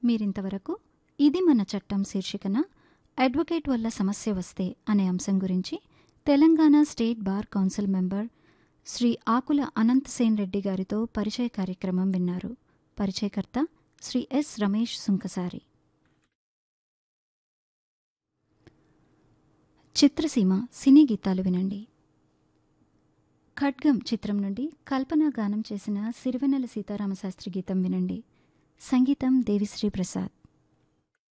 మీరింతవరకు ఇది మన చట్టం శీర్షికన అడ్వకేట్ వల్ల సమస్య వస్తే అనే అంశం గురించి Telangana state bar council member Shri Akula Anant Sen Reddy గారితో పరిచయ కార్యక్రమం విన్నారు పరిచయకర్త శ్రీ ఎస్ రమేష్ సుంకసారి చిత్రసీమ సినీ గీతాలు వినండి ఖడ్గం చిత్రం నుండి కల్పన గానం చేసిన సిరివెన్నెల సీతారామశాస్త్రి గీతం వినండి సంగీతం దేవిశ్రీ ప్రసాద్